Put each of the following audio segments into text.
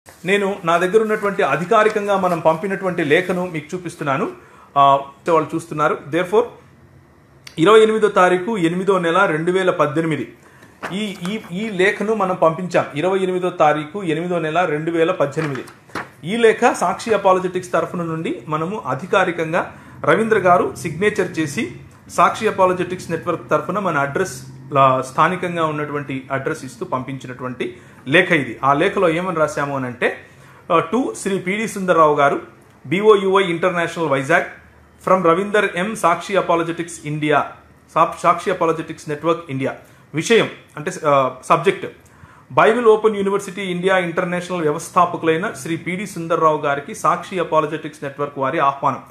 నేను నా దగ్గర ఉన్నటువంటి అధికారికంగా మనం పంపినటువంటి లేఖను మీకు చూపిస్తున్నాను ఆ, వాళ్ళు చూస్తున్నారు దేర్ ఫోర్ ఇరవై ఎనిమిదో తారీఖు ఎనిమిదో నెల రెండు వేల పద్దెనిమిది ఈ ఈ ఈ లేఖను మనం పంపించాం ఇరవై ఎనిమిదో తారీఖు ఎనిమిదో నెల రెండు వేల పద్దెనిమిది ఈ లేఖ సాక్షి అపాలజెటిక్స్ తరఫున నుండి మనము అధికారికంగా రవీంద్ర గారు సిగ్నేచర్ చేసి సాక్షి అపాలజెటిక్స్ నెట్వర్క్ తరఫున మన అడ్రస్ లా- స్థానికంగా ఉన్నటువంటి అడ్రస్ ఇస్తూ పంపించినటువంటి లేఖ ఇది ఆ లేఖలో ఏమని రాశాము అని అంటే to Shri PD Sundarrao garu BOUI International Vizag from Ravinder M Sakshi Apologetics India సా- సాక్షి అపాలజెటిక్స్ నెట్వర్క్ ఇండియా విషయం అంటే subject Bible Open University India International వ్యవస్థాపకులైన శ్రీ పిడి సుందర్రావు గారికి సాక్షి అపాలజెటిక్స్ నెట్వర్క్ వారి ఆహ్వానం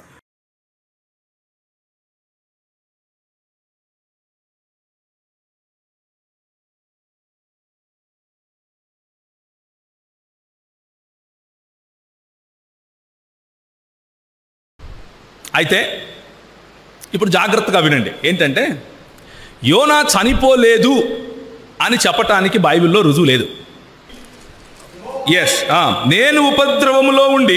అయితే ఇప్పుడు జాగ్రత్తగా వినండి ఏంటంటే యోనా చనిపోలేదు అని చెప్పటానికి బైబిల్లో రుజువు లేదు ఎస్ నేను ఉపద్రవములో ఉండి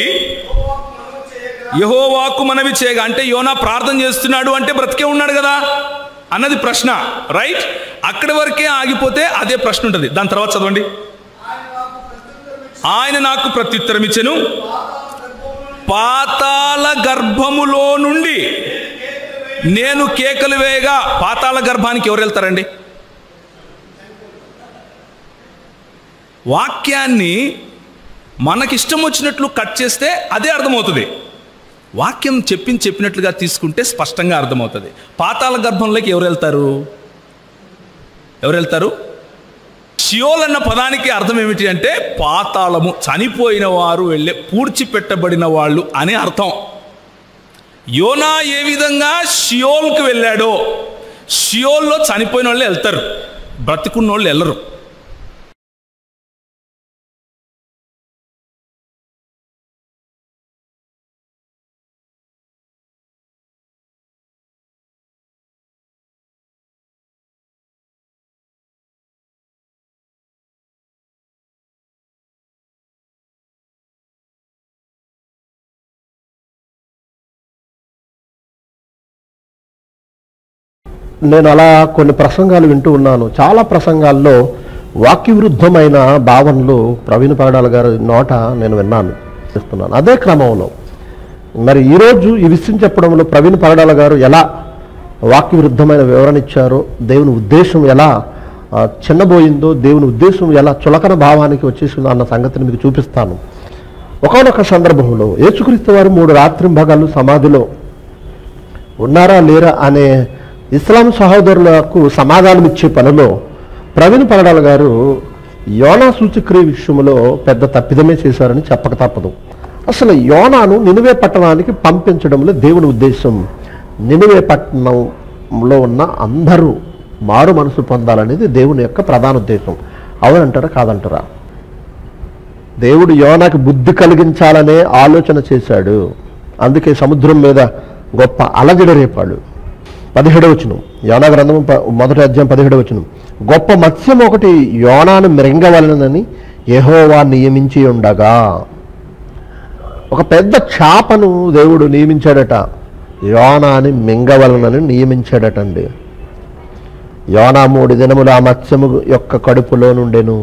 యహోవాకు మనవి చేయగా అంటే యోనా ప్రార్థన చేస్తున్నాడు అంటే బ్రతికే ఉన్నాడు కదా అన్నది ప్రశ్న రైట్ అక్కడి వరకే ఆగిపోతే అదే ప్రశ్న ఉంటుంది దాని తర్వాత చదవండి ఆయన నాకు ప్రత్యుత్తరం ఇచ్చెను పాతాళ గర్భములో నుండి నేను కేకలు వేయగా పాతాళ గర్భానికి ఎవరు వెళ్తారండి వాక్యాన్ని మనకిష్టం వచ్చినట్లు కట్ చేస్తే అదే అర్థమవుతుంది వాక్యం చెప్పింది చెప్పినట్లుగా తీసుకుంటే స్పష్టంగా అర్థమవుతుంది పాతాళ గర్భంలోకి ఎవరు వెళ్తారు ఎవరు వెళ్తారు షియోల్ అన్న పదానికి అర్థం ఏమిటి అంటే పాతాళము చనిపోయిన వారు వెళ్ళే పూడ్చిపెట్టబడిన వాళ్ళు అని అర్థం యోనా ఏ విధంగా షియోల్కి వెళ్ళాడో షియోల్లో చనిపోయిన వాళ్ళు వెళ్తారు బ్రతికున్న వాళ్ళు వెళ్ళరు నేను అలా కొన్ని ప్రసంగాలు వింటూ ఉన్నాను చాలా ప్రసంగాల్లో వాక్య విరుద్ధమైన భావనలు ప్రవీణ్ పగడాల గారి నోట నేను విన్నాను చేస్తున్నాను అదే క్రమంలో మరి ఈరోజు ఈ విషయం చెప్పడంలో ప్రవీణ్ పగడాల గారు ఎలా వాక్య విరుద్ధమైన వివరణ ఇచ్చారో దేవుని ఉద్దేశం ఎలా ఆ, చిన్నబోయిందో దేవుని ఉద్దేశం ఎలా చులకన భావానికి వచ్చేసిందో అన్న సంగతిని మీకు చూపిస్తాను ఒకనొక సందర్భంలో యేసుక్రీస్తు వారు మూడు రాత్రింభగాలు సమాధిలో ఉన్నారా లేరా అనే ఇస్లాం సహోదరులకు సమాధానం ఇచ్చే పనిలో ప్రవీణ్ పగడాల గారు యోనా సూచక్రియ విషయంలో పెద్ద తప్పిదమే చేశారని చెప్పక తప్పదు అసలు యోనాను నినువే పట్టణానికి పంపించడంలో దేవుని ఉద్దేశం నినువే పట్టణంలో ఉన్న అందరూ మారు మనసు పొందాలనేది దేవుని యొక్క ప్రధాన ఉద్దేశం అవునంటారా కాదంటారా దేవుడు యోనాకి బుద్ధి కలిగించాలనే ఆలోచన చేశాడు అందుకే సముద్రం మీద గొప్ప అలజడి రేపాడు పదిహేడవ వచనం యోనా గ్రంథం ప- మొదటి అధ్యాయం పదిహేడవ వచనం గొప్ప మత్స్యం ఒకటి యోనాను మృంగవలనని యెహోవా నియమించి ఉండగా ఒక పెద్ద చాపను దేవుడు నియమించాడట యోనాని మింగవలనని నియమించాడటండి యోనా మూడు దినములు ఆ మత్స్యము యొక్క కడుపులో నుండెను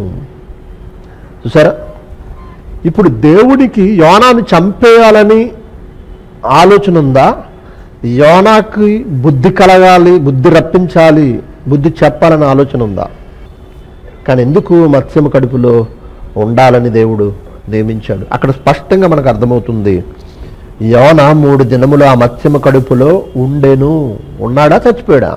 చూసారా ఇప్పుడు దేవుడికి యోనాను చంపేయాలని ఆలోచన ఉందా యోనాకి బుద్ధి కలగాలి బుద్ధి రప్పించాలి బుద్ధి చెప్పాలని ఆలోచన ఉందా కానీ ఎందుకు మత్స్యము కడుపులో ఉండాలని దేవుడు నియమించాడు అక్కడ స్పష్టంగా మనకు అర్థమవుతుంది యోన మూడు దినములు ఆ మత్స్యము కడుపులో ఉండెను ఉన్నాడా చచ్చిపోయాడా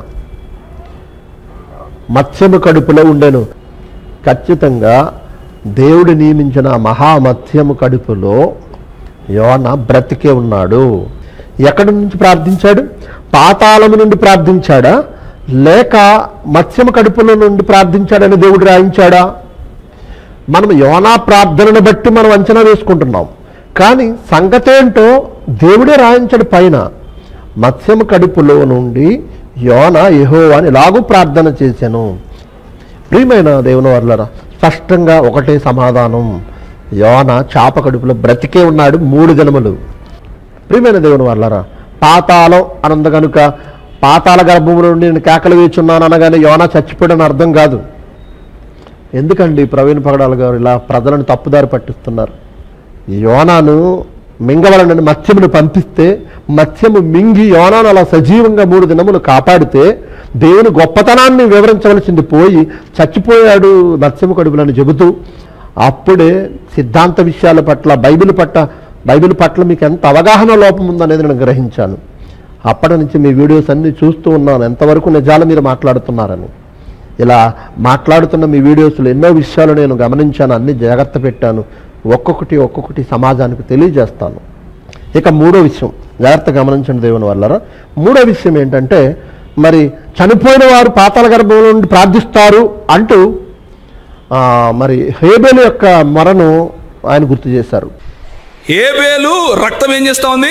మత్స్యము కడుపులో ఉండెను ఖచ్చితంగా దేవుడు నియమించిన ఆ మహామత్స్యము కడుపులో యోన బ్రతికే ఉన్నాడు ఎక్కడి నుంచి ప్రార్థించాడు పాతాళము నుండి ప్రార్థించాడా లేక మత్స్యము కడుపులో నుండి ప్రార్థించాడని దేవుడు రాయించాడా మనం యోనా ప్రార్థనను బట్టి మనం అంచనా వేసుకుంటున్నాం కానీ సంగతేంటో దేవుడే రాయించాడు పైన మత్స్యము కడుపులో నుండి యోన యెహోవాని ఇలాగూ ప్రార్థన చేశాను ప్రియమైన దేవుని వర్లరా స్పష్టంగా ఒకటే సమాధానం యోన చాప కడుపులో బ్రతికే ఉన్నాడు మూడు దినములు ప్రియమైన దేవుని వాళ్ళరా పాతాళం అనంద కనుక పాతాళ గర్భంలో నుండి నేను కేకలు వేచున్నాను అనగానే యోన చచ్చిపోయాడని అర్థం కాదు ఎందుకండి ప్రవీణ్ పగడాల గారు ఇలా ప్రజలను తప్పుదారి పట్టిస్తున్నారు యోనాను మింగవలనని మత్స్యమును పంపిస్తే మత్స్యము మింగి యోనాను అలా సజీవంగా మూడు దినములు కాపాడితే దేవుని గొప్పతనాన్ని వివరించవలసింది పోయి చచ్చిపోయాడు మత్స్యము కడుపులని చెబుతూ అప్పుడే సిద్ధాంత విషయాల పట్ల బైబిల్ పట్ల బైబిల్ పట్ల మీకు ఎంత అవగాహన లోపం ఉందనేది నేను గ్రహించాను అప్పటి నుంచి మీ వీడియోస్ అన్ని చూస్తూ ఉన్నాను ఎంతవరకు నిజాలు మీరు మాట్లాడుతున్నారని ఇలా మాట్లాడుతున్న మీ వీడియోస్లో ఎన్నో విషయాలు నేను గమనించాను అన్ని జాగ్రత్త పెట్టాను ఒక్కొక్కటి ఒక్కొక్కటి సమాజానికి తెలియజేస్తాను ఇక మూడో విషయం జాగ్రత్త గమనించండి దేవుని వల్లరా మూడో విషయం ఏంటంటే మరి చనిపోయిన వారు పాతాల గర్భంలో నుండి ప్రార్థిస్తారు అంటూ ఆ, మరి హేబేలు యొక్క మొరను ఆయన గుర్తు చేశారు ఏబేలు రక్తం ఏం చేస్తా ఉంది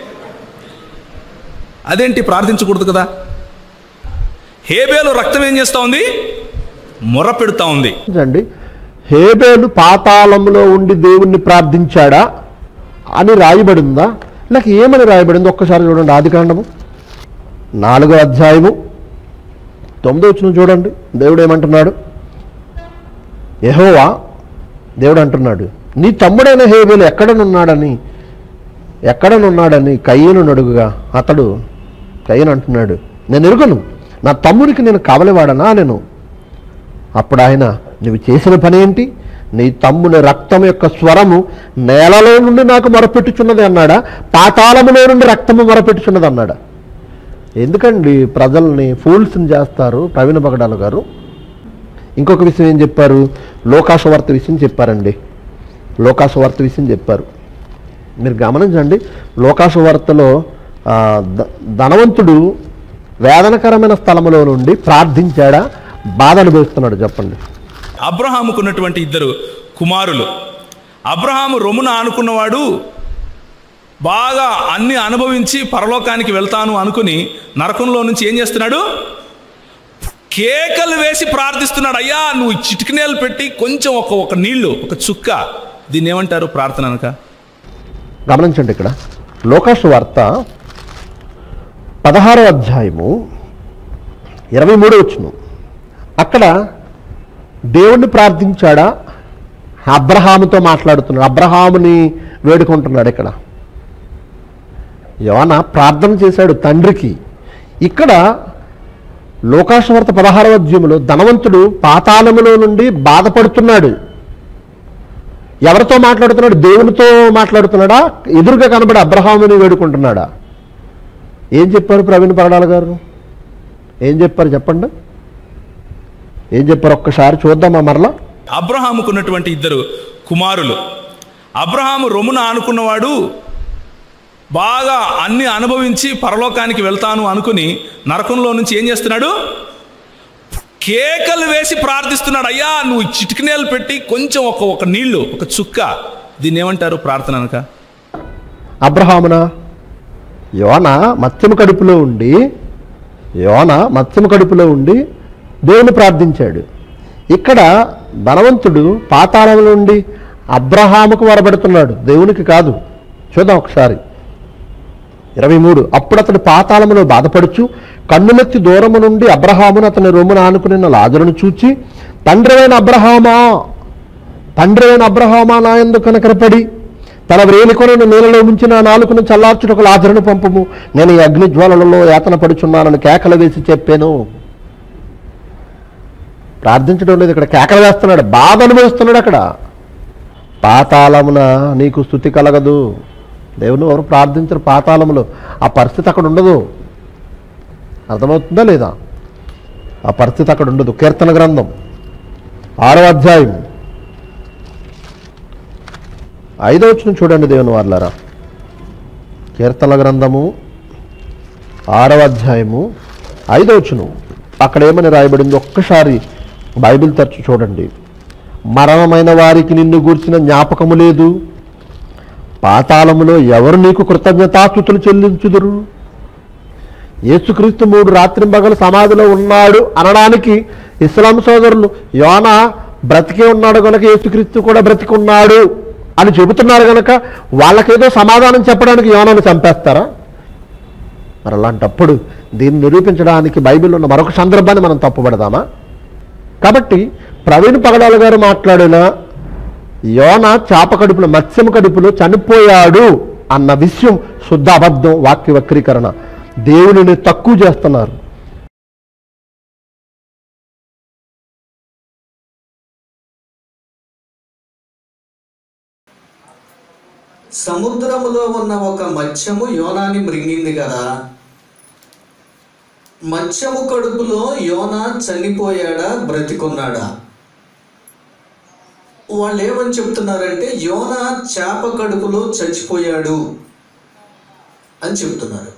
అదేంటి ప్రార్థించకూడదు కదా హేబేలు రక్తం ఏం చేస్తా ఉంది మొర పెడుతా ఉంది అండి హేబేలు పాతాళంలో ఉండి దేవుణ్ణి ప్రార్థించాడా అని రాయబడిందా లేక ఏమని రాయబడింది ఒక్కసారి చూడండి ఆదికాండము నాలుగో అధ్యాయము తొమ్మిదో వచ్చిన చూడండి దేవుడు ఏమంటున్నాడు యెహోవా దేవుడు అంటున్నాడు నీ తమ్ముడైన హేబేలు ఎక్కడనున్నాడని ఎక్కడనున్నాడని కయ్యను నడుగుగా అతడు కయ్యను అంటున్నాడు నేను ఎరుగను నా తమ్ముడికి నేను కావలివాడనా నేను అప్పుడు ఆయన నువ్వు చేసిన పని ఏంటి నీ తమ్ముని రక్తం యొక్క స్వరము నేలలో నుండి నాకు మొరపెట్టుచున్నది అన్నాడా పాతాళములో నుండి రక్తము మొరపెట్టుచున్నది అన్నాడా ఎందుకండి ప్రజల్ని ఫూల్స్ని చేస్తారు ప్రవీణ బగడాలు గారు ఇంకొక విషయం ఏం చెప్పారు లోకాసువార్త విషయం చెప్పారండి లోకాసువార్త విషయం చెప్పారు మీరు గమనించండి లోకాసువార్తలో ఆ, ధ- ధనవంతుడు వేదనకరమైన స్థలములో నుండి ప్రార్థించాడా బాధ అనుభవిస్తున్నాడు చెప్పండి అబ్రహాముకున్నటువంటి ఇద్దరు కుమారులు అబ్రహాము రొమ్మున ఆనుకున్నవాడు బాగా అన్ని అనుభవించి పరలోకానికి వెళ్తాను అనుకుని నరకంలో నుంచి ఏం చేస్తున్నాడు కేకలు వేసి ప్రార్థిస్తున్నాడు అయ్యా నువ్వు చిటికినేలు పెట్టి కొంచెం ఒక ఒక నీళ్లు ఒక చుక్క దీన్ని ఏమంటారు ప్రార్థన అనక గమనించండి ఇక్కడ లోకాసు వార్త పదహారో అధ్యాయము ఇరవై మూడో వచ్చును అక్కడ దేవుణ్ణి ప్రార్థించాడా అబ్రహాముతో మాట్లాడుతున్నాడు అబ్రహాముని వేడుకుంటున్నాడు ఇక్కడ యోన ప్రార్థన చేశాడు తండ్రికి ఇక్కడ లోకాసువార్త పదహారవ అధ్యాయంలో ధనవంతుడు పాతాళములో నుండి బాధపడుతున్నాడు ఎవరితో మాట్లాడుతున్నాడు దేవునితో మాట్లాడుతున్నాడా ఎదురుగా కనబడి అబ్రహాముని వేడుకుంటున్నాడా ఏం చెప్పారు ప్రవీణ్ పగడాల గారు ఏం చెప్పారు చెప్పండి ఏం చెప్పారు ఒక్కసారి చూద్దామా మరలా అబ్రహాముకున్నటువంటి ఇద్దరు కుమారులు అబ్రహాము రొమ్మున ఆనుకున్నవాడు బాగా అన్ని అనుభవించి పరలోకానికి వెళ్తాను అనుకుని నరకంలో నుంచి ఏం చేస్తున్నాడు కేకలు వేసి ప్రార్థిస్తున్నాడు అయ్యా నువ్వు చిటికినేలు పెట్టి కొంచెం ఒక ఒక నీళ్లు ఒక చుక్క దీన్ని ఏమంటారు ప్రార్థన అనక అబ్రహామున యోన మత్స్యము కడుపులో ఉండి యోన మత్స్యము కడుపులో ఉండి దేవుని ప్రార్థించాడు ఇక్కడ ధనవంతుడు పాతాళంలో ఉండి అబ్రహాముకు వరబడుతున్నాడు దేవునికి కాదు చూద్దాం ఒకసారి ఇరవై మూడు అప్పుడు అతడు పాతాళములో బాధపడుచు కన్నులెత్తి దూరము నుండి అబ్రహామును అతని రొమ్మున ఆనుకుని లాజరును చూచి తండ్రివైన అబ్రహామా తండ్రివైన అబ్రహామా నా ఎందు కనకరపడి తన వ్రేలికొనను నీళ్ళలో ముంచి నా నాలుకను చల్లార్చుటకు లాజరును పంపము నేను ఈ అగ్ని జ్వాలలలో యాతన పడుచున్నానని కేకలు వేసి చెప్పాను ప్రార్థించడం లేదు ఇక్కడ కేకలు వేస్తున్నాడు బాధ అనుభవిస్తున్నాడు అక్కడ పాతాళమున నీకు స్థుతి కలగదు దేవుని ఎవరు ప్రార్థించరు పాతాళములో ఆ పరిస్థితి అక్కడ ఉండదు అర్థమవుతుందా లేదా ఆ పరిస్థితి అక్కడ ఉండదు కీర్తన గ్రంథం ఆరో అధ్యాయం ఐదో వచ్చిన చూడండి దేవుని వాళ్ళారా కీర్తన గ్రంథము ఆరవ అధ్యాయము ఐదో వచ్చును అక్కడ ఏమని రాయబడింది ఒక్కసారి బైబిల్ తెరచి చూడండి మరణమైన వారికి నిన్ను గూర్చిన జ్ఞాపకము లేదు పాతాళములో ఎవరు నీకు కృతజ్ఞతాస్తుతులు చెల్లించుదురు యేసుక్రీస్తు మూడు రాత్రింబగలు సమాధిలో ఉన్నాడు అనడానికి ఇస్లాం సోదరులు యోన బ్రతికే ఉన్నాడు కనుక యేసుక్రీస్తు కూడా బ్రతికి ఉన్నాడు అని చెబుతున్నారు కనుక వాళ్ళకేదో సమాధానం చెప్పడానికి యోనాను చంపేస్తారా మరి అలాంటప్పుడు దీన్ని నిరూపించడానికి బైబిల్లో ఉన్న మరొక సందర్భాన్ని మనం తప్పుపడదామా కాబట్టి ప్రవీణ్ పగడాల గారు మాట్లాడిన యోన చాప కడుపులో మత్స్యము కడుపులో చనిపోయాడు అన్న విషయం శుద్ధ అబద్ధం వాక్య వక్రీకరణ దేవునిని తక్కువ చేస్తున్నారు సముద్రములో ఉన్న ఒక మత్స్యము యోనాని మృంగింది కదా మత్స్యము కడుపులో యోనా చనిపోయాడా బ్రతికున్నాడా వాళ్ళు ఏమని చెప్తున్నారంటే యోనా చేప కడుపులో చచ్చిపోయాడు అని చెప్తున్నారు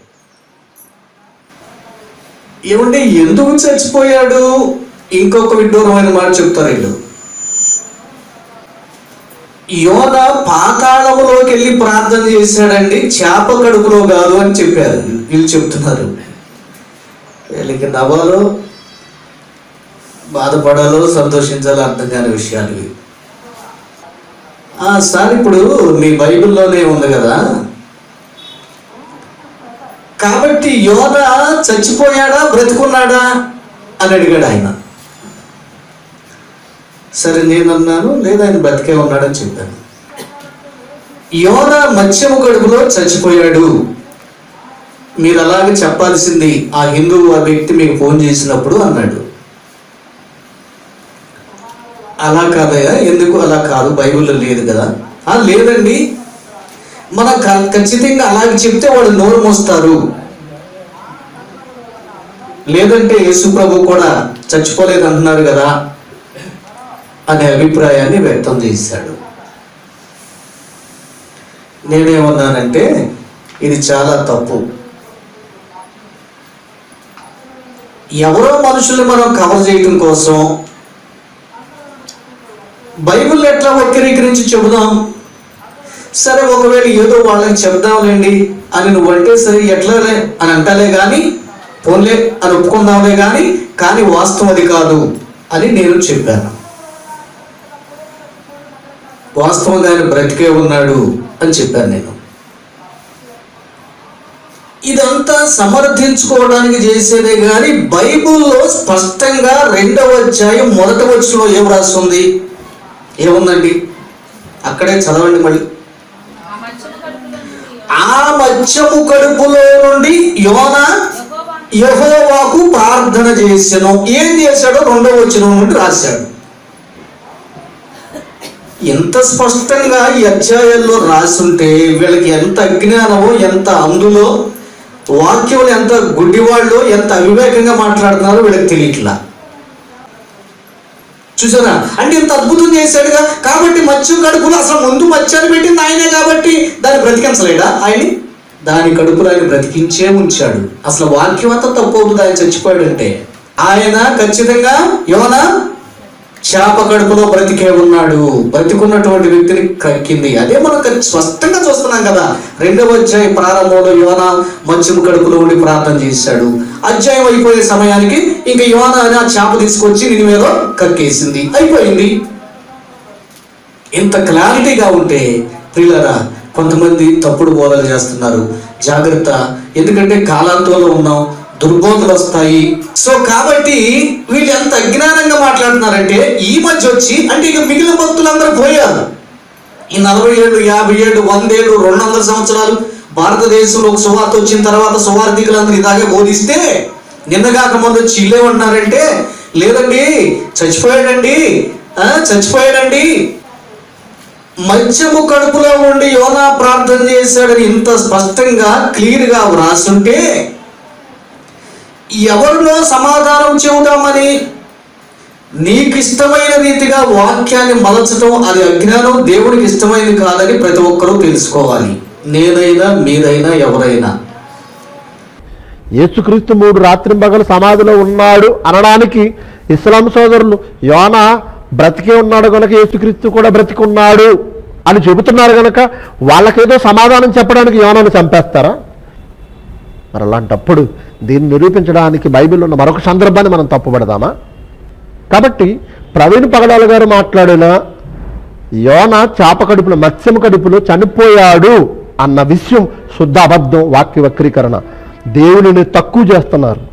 ఏమంటే ఎందుకు చచ్చిపోయాడు ఇంకొక విడ్డూరమైన మాట చెప్తారు వీళ్ళు యోన పాతాళములోకి వెళ్ళి ప్రార్థన చేశాడండి చేప కడుపులో కాదు అని చెప్పారు వీళ్ళు చెప్తున్నారు వీళ్ళకి నవ్వాలో బాధపడాలో సంతోషించాలో అర్థం కాని విషయాలు ఇవి ఆ, సార్ ఇప్పుడు మీ బైబిల్లోనే ఉంది కదా కాబట్టి యోన చచ్చిపోయాడా బ్రతుకున్నాడా అని అడిగాడు ఆయన సరే నేను అన్నాను లేదా ఆయన బతికే ఉన్నాడని చెప్పాను యోన మత్స్యము కడుపులో చచ్చిపోయాడు మీరు అలాగే చెప్పాల్సింది ఆ హిందూ ఆ వ్యక్తి మీకు ఫోన్ చేసినప్పుడు అన్నాడు అలా కాదయ్యా ఎందుకు అలా కాదు బైబిల్లో లేదు కదా ఆ లేదండి మన క- ఖచ్చితంగా అలాగే చెప్తే వాడు నోరు మోస్తారు లేదంటే యేసు ప్రభు కూడా చచ్చిపోలేదు అంటున్నారు కదా అనే అభిప్రాయాన్ని వ్యక్తం చేశాడు నేనేమన్నానంటే ఇది చాలా తప్పు ఎవరో మనుషుల్ని మనం కవర్ చేయటం కోసం బైబిల్ ఎట్లా వక్రీకరించి చెబుదాం సరే ఒకవేళ ఏదో వాళ్ళకి చెప్దాంలేండి అని నువ్వంటే సరే ఎట్లాలే అని అంటాలే కానీ పోన్లే అని ఒప్పుకుందాంలే కానీ కానీ వాస్తవం అది కాదు అని నేను చెప్పాను వాస్తవంగా ఆయన బ్రతికే ఉన్నాడు అని చెప్పాను నేను ఇదంతా సమర్థించుకోవడానికి చేసేదే కానీ బైబిల్లో స్పష్టంగా రెండవ అధ్యాయం మొదటి వచ్చులో ఏం రాస్తుంది ఏముందండి అక్కడే చదవండి మళ్ళీ ఆ మత్స్యము కడుపులో నుండి ఆ మత్స్యము కడుపులో నుండి యోన యెహోవా యహోవాకు ప్రార్థన చేసాను ఏం చేశాడో రెండవ వచ్చిన నుండి రాశాడు ఎంత స్పష్టంగా ఈ అధ్యాయాల్లో రాసుంటే వీళ్ళకి ఎంత అజ్ఞానమో ఎంత అందులో వాక్యములు ఎంత గుడ్డివాళ్ళు ఎంత అవివేకంగా మాట్లాడుతున్నారో వీళ్ళకి తెలియట్లా చూసారా అంటే ఇంత అద్భుతం చేశాడుగా కాబట్టి మత్స్యం కడుపులో అసలు ముందు మత్స్యాన్ని పెట్టింది ఆయనే కాబట్టి దాన్ని బ్రతికించలేడా ఆయన్ని దాని కడుపులో ఆయన బ్రతికించే ఉంచాడు అసలు వాక్యం అంతా తప్పు అవుతుంది ఆయన చచ్చిపోయాడంటే ఆయన ఖచ్చితంగా యోనా చేప కడుపులో బ్రతికే ఉన్నాడు బ్రతికున్నటువంటి వ్యక్తిని కక్కింది అదే మనం ఖచ్చి- స్పష్టంగా చూస్తున్నాం కదా రెండవ అధ్యాయం ప్రారంభంలో యోన మత్స్యము కడుపులో ఉండి ప్రార్థన చేశాడు అధ్యాయం అయిపోయే సమయానికి ఇంకా యోన అని ఆ చేప తీసుకొచ్చి నేను మీద కక్కేసింది అయిపోయింది ఇంత క్లారిటీగా ఉంటే ప్రియులరా కొంతమంది తప్పుడు బోధలు చేస్తున్నారు జాగ్రత్త ఎందుకంటే కాలాంతంలో ఉన్నాం దుర్బోధలు వస్తాయి సో కాబట్టి వీళ్ళు ఎంత అజ్ఞానంగా మాట్లాడుతున్నారంటే ఈ మధ్య వచ్చి అంటే ఇక మిగిలిన భక్తులందరూ పోయారు ఈ నలభై ఏళ్ళు యాభై ఏళ్ళు వందేళ్ళు రెండు వందల సంవత్సరాలు భారతదేశంలో ఒక సువార్త వచ్చిన తర్వాత సువార్థికులందరూ ఇలాగే బోధిస్తే నిన్నగాక ముందు వచ్చి ఇల్లేమంటున్నారంటే లేదండి చచ్చిపోయాడండి ఆ, చచ్చిపోయాడండి మత్స్యము కడుపులో ఉండి యోనా ప్రార్థన చేశాడని ఇంత స్పష్టంగా క్లియర్గా వ్రాసుంటే ఎవరినో సమాధానం చెబుదామని నీకు ఇష్టమైన రీతిగా వాక్యాన్ని మలచడం అది అజ్ఞానం దేవునికి ఇష్టమైనది కాదని ప్రతి ఒక్కరూ తెలుసుకోవాలి నేనైనా మీరైనా ఎవరైనా యేసుక్రీస్తు మూడు రాత్రింబగలు సమాధిలో ఉన్నాడు అనడానికి ఇస్లాం సోదరులు యోన బ్రతికే ఉన్నాడు కనుక యేసుక్రీస్తు కూడా బ్రతికి ఉన్నాడు అని చెబుతున్నారు కనుక వాళ్ళకేదో సమాధానం చెప్పడానికి యోనను చంపేస్తారా మరి అలాంటప్పుడు దీన్ని నిరూపించడానికి బైబిల్లో ఉన్న మరొక సందర్భాన్ని మనం తప్పుపడదామా కాబట్టి ప్రవీణ్ పగడాల గారు మాట్లాడిన యోన చాప కడుపులో మత్స్యం కడుపులో చనిపోయాడు అన్న విషయం శుద్ధ అబద్ధం వాక్య వక్రీకరణ దేవునిని తక్కువ చేస్తున్నారు